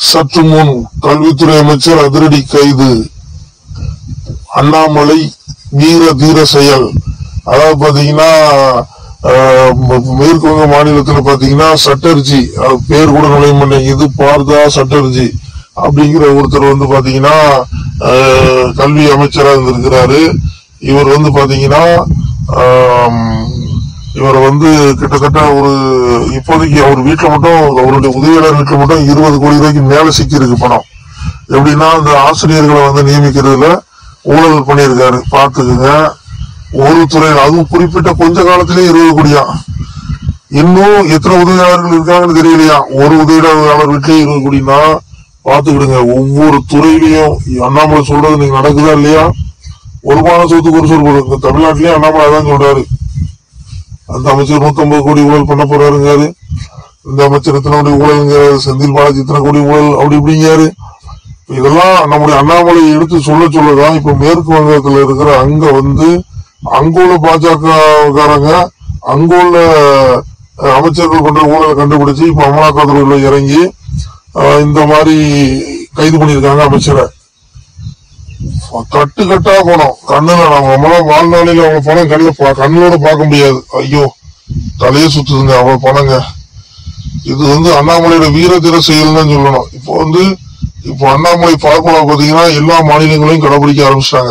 சற்று முன் கல்வித்துறை அமைச்சர் அதிரடி கைது அண்ணாமலை வீர தீர செயல் அதாவது பாத்தீங்கன்னா ஆஹ், ம- மேற்கு வங்க மாநிலத்துல பாத்தீங்கன்னா சட்டர்ஜி அது பேர் கூட நுழைய மாட்டேன் இது பார்த்தா சட்டர்ஜி அப்படிங்கிற ஒருத்தர் வந்து பாத்தீங்கன்னா ஆஹ், கல்வி அமைச்சரா இருந்திருக்கிறாரு இவர் வந்து பாத்தீங்கன்னா ஆம், இவர் வந்து கிட்டத்தட்ட ஒரு இப்போதைக்கு அவர் வீட்டுல மட்டும் அவருடைய உதவியாளர் வீட்டுல மட்டும் இருபது கோடி ரூபாய்க்கு மேல சிக்கி இருக்கு பணம் எப்படின்னா அந்த ஆசிரியர்களை வந்து நியமிக்கிறதுல ஊழல் பண்ணியிருக்காரு பார்த்துக்குங்க ஒரு துறை அதுவும் குறிப்பிட்ட கொஞ்ச காலத்திலே இருபது கோடியா இன்னும் எத்தனை உதவியாளர்கள் இருக்காங்கன்னு தெரியலையா ஒரு உதவியாளர் வீட்டிலே இருபது கோடினா பார்த்துக்கிடுங்க ஒவ்வொரு துறையிலையும் அண்ணாமலை சொல்றது நீங்க நடக்குதா இல்லையா ஒரு மான சொத்துக்கு ஒரு சொல் போடுங்க தமிழ்நாட்டிலேயே அண்ணாமலை தான் சொல்றாரு அந்த அமைச்சர் நூத்தம்பது கோடி ஊழல் பண்ண போறாருங்காரு இந்த அமைச்சர் இத்தனை கோடி ஊழல்ங்கிறாரு செந்தில் பாலாஜி இத்தனை கோடி ஊழல் அப்படி இப்படிங்காரு இதெல்லாம் நம்முடைய அண்ணாமலை எடுத்து சொல்ல சொல்லதான் இப்ப மேற்கு வங்கத்துல இருக்கிற அங்க வந்து அங்குள்ள பாஜகக்காரங்க அங்குள்ள அஹ், அமைச்சர்கள் பண்ற ஊழலை கண்டுபிடிச்சு இப்ப அமலாக்கத்துறையில இறங்கி அஹ், இந்த மாதிரி கைது பண்ணியிருக்காங்க அமைச்சரை கட்டு கட்டா பணம் கண்ணுல நம்ம நம்மளாம் வாழ்நாளில அவ்வளவு பணம் கண்ணுல பா- கண்ணோட பார்க்க முடியாது ஐயோ தலையே சுத்துதுங்க அவ்வளவு பணங்க இது வந்து அண்ணாமலையோட வீரதீர செயல் தான் சொல்லணும் இப்போ வந்து இப்போ அண்ணாமலை பார்முலா பாத்தீங்கன்னா எல்லா மாநிலங்களையும் கடைபிடிக்க ஆரம்பிச்சிட்டாங்க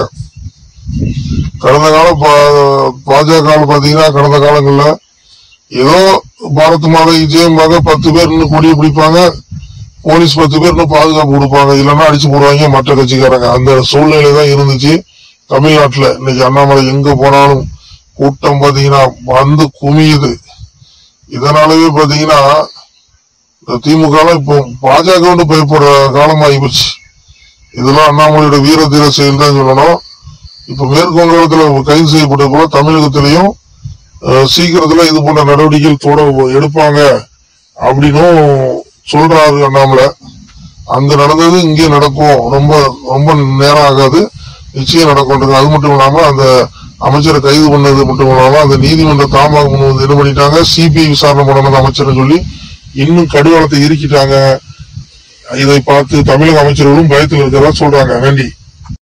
கடந்த கால பா- பாஜக பாத்தீங்கன்னா கடந்த காலங்கள்ல ஏதோ பாரத் மாதா விஜயமாக பத்து பேர் இன்னும் கொடியை பிடிப்பாங்க போலீஸ் பத்து பேர் இன்னும் பாதுகாப்பு கொடுப்பாங்க இல்லைன்னா அடிச்சு போடுவாங்க மற்ற கட்சிக்காரங்க அந்த சூழ்நிலை தான் இருந்துச்சு தமிழ்நாட்டுல இன்னைக்கு அண்ணாமலை எங்க போனாலும் கூட்டம் பாத்தீங்கன்னா வந்து குமியுது இதனாலவே பாத்தீங்கன்னா இந்த திமுக லாம் இப்போ பாஜக வந்து பயப்படுற காலம் ஆகிப்போச்சு இதெல்லாம் அண்ணாமலையோட வீர தீர செயல் தான் சொல்லணும் இப்ப மேற்கு வங்காளத்துல கைது செய்யப்பட்டது போல தமிழகத்திலையும் அஹ், சீக்கிரத்துல இது போன்ற நடவடிக்கைகள் தொட எடுப்பாங்க அப்படின்னும் சொல்றாரு அண்ணாமலை அங்க நடந்தது இங்கே நடக்கும் ரொம்ப ரொம்ப நேரம் ஆகாது நிச்சயம் நடக்கும் அது மட்டும் இல்லாம அந்த அமைச்சரை கைது பண்ணது மட்டும் இல்லாம அந்த நீதிமன்ற தாமாக முன் வந்து என்ன பண்ணிட்டாங்க சிபிஐ விசாரணை பண்ணணும் அமைச்சர் சொல்லி இன்னும் கடுவளத்தை இறுக்கிட்டாங்க இதை பார்த்து தமிழக அமைச்சர்களும் பயத்தில் இருக்கிறதா சொல்றாங்க வேண்டி